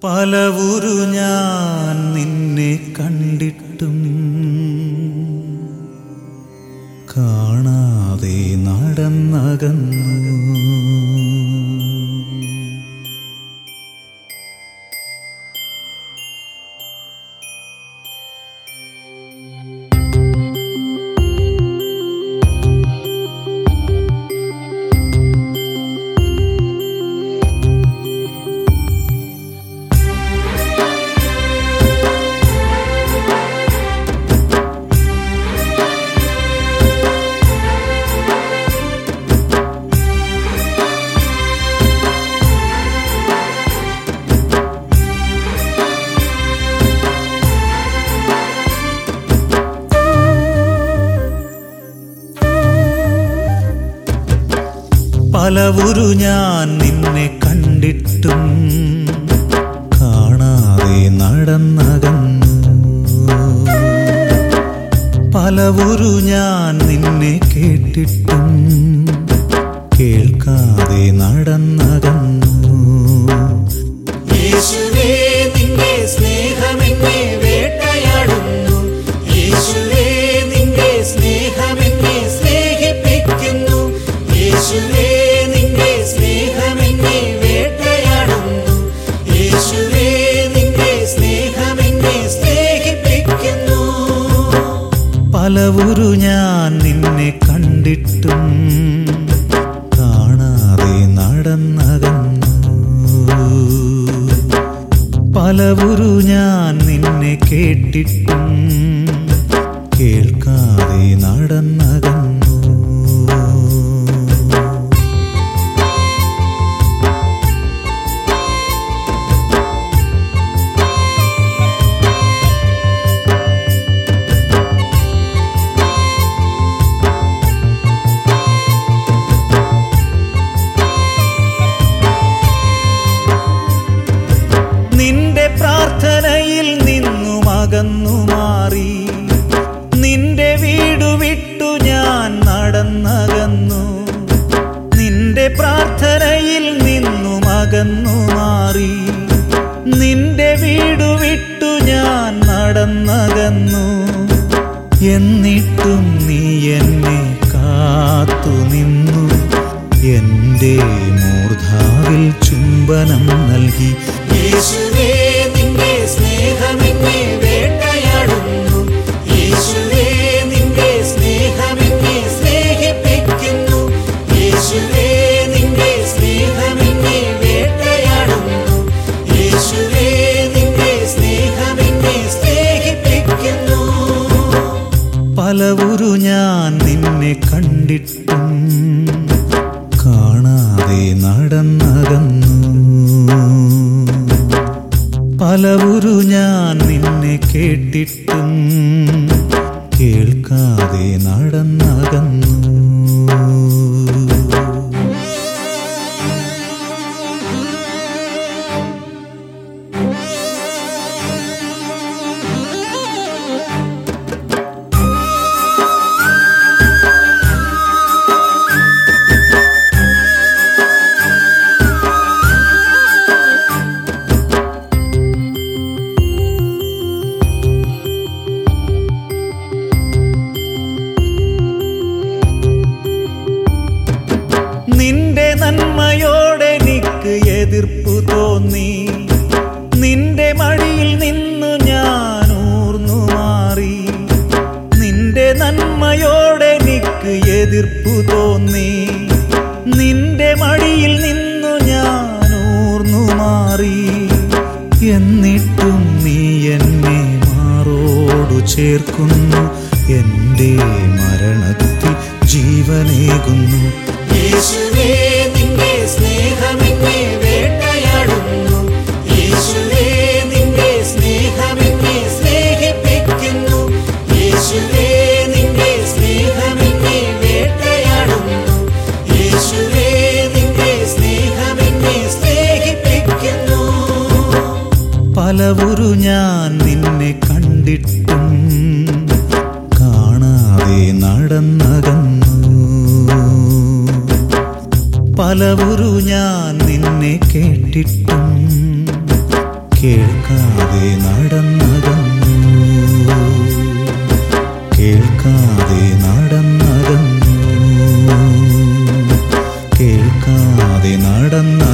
പലവുരു ഞാൻ നിന്നെ കണ്ടിട്ടും കാണാതെ നടന്നകന്നു പലവുരു ഞാൻ നിന്നെ കണ്ടിട്ടും കാണാതെ നടന്നകന്നു പലവുരു ഞാൻ നിന്നെ കേട്ടിട്ടും കേൾക്കാതെ നടന്നകന്നു യേശുവേ നിന്റെ സ്നേഹമെന്നെ വേട്ടയാടുന്നു യേശുവേ നിന്റെ സ്നേഹമെന്നെ സ്നേഹിപ്പിക്കുന്നു യേശുവേ നിന്റെ സ്നേഹമെന്നെ വേട്ടയാടുന്നു യേശുവേ നിന്റെ സ്നേഹമെന്നെ സ്നേഹിപ്പിക്കുന്നു പലവുരു ഞാൻ നിന്നെ കണ്ടിട്ടും കാണാതെ നടന്നകന്നു പലവുരു ഞാൻ നിന്നെ കേട്ടിട്ടും കേൾക്കാതെ നടന്നകന്നു നിന്റെ പ്രാർത്ഥനയിൽ നിന്നും അകന്നു മാറി നിന്റെ വീടു വിട്ടു ഞാൻ നടന്നകന്നു നിന്റെ പ്രാർത്ഥനയിൽ നിന്നും അകന്നു മാറി നിന്റെ വീടു വിട്ടു ഞാൻ നടന്നകന്നു എന്നിട്ടും നീ എന്നെ കാത്തു നിന്നു എന്റെ മൂർധാവിൽ ചുംബനം നൽകി യേശുവേ നിന്റെ സ്നേഹമെന്നെ വേട്ടയാടുന്നു യേശുവേ നിന്റെ സ്നേഹമെന്നെ സ്നേഹിപ്പിക്കുന്നു യേശുവേ നിന്റെ സ്നേഹമെന്നെ വേട്ടയാടുന്നു യേശുവേ നിന്റെ സ്നേഹമെന്നെ സ്നേഹിപ്പിക്കുന്നു പലവുരു ഞാൻ നിന്നെ കണ്ടിട്ടും കാണാതെ നടന്നകന്നു പലവുരു ഞാൻ നിന്നെ കേട്ടിട്ടും കേൾക്കാതെ നടന്നകന്നു നിന്റെ നന്മയോടെനിക്ക് എതിർപ്പു തോന്നി നിന്റെ മടിയിൽ നിന്നു ഞാൻ ഊർന്നു മാറി നിന്റെ നന്മയോടെനിക്ക് എതിർപ്പു തോന്നി നിന്റെ മടിയിൽ നിന്നു ഞാൻ ഊർന്നു മാറി എന്നിട്ടും നീ എന്നെ മാറോടു ചേർക്കുന്നു എൻ്റെ മരണത്തിൽ ജീവനേകുന്നു യേശുവേ നിന്റെ സ്നേഹമെന്നെ വേട്ടയാടുന്നു യേശുവേ നിന്റെ സ്നേഹമെന്നെ സ്നേഹിപ്പിക്കുന്നു യേശുവേ നിന്റെ സ്നേഹമെന്നെ വേട്ടയാടുന്നു യേശുവേ നിന്റെ സ്നേഹമെന്നെ സ്നേഹിപ്പിക്കുന്നു പലവുരു ഞാൻ നിന്നെ കണ്ടിട്ടും കാണാതെ നടന്നകന്നു പലവുരു ഞാൻ നിന്നെ കേട്ടിട്ടും കേൾക്കാതെ നടന്നകന്നു കേൾക്കാതെ നടന്നകന്നു കേൾക്കാതെ നടന്ന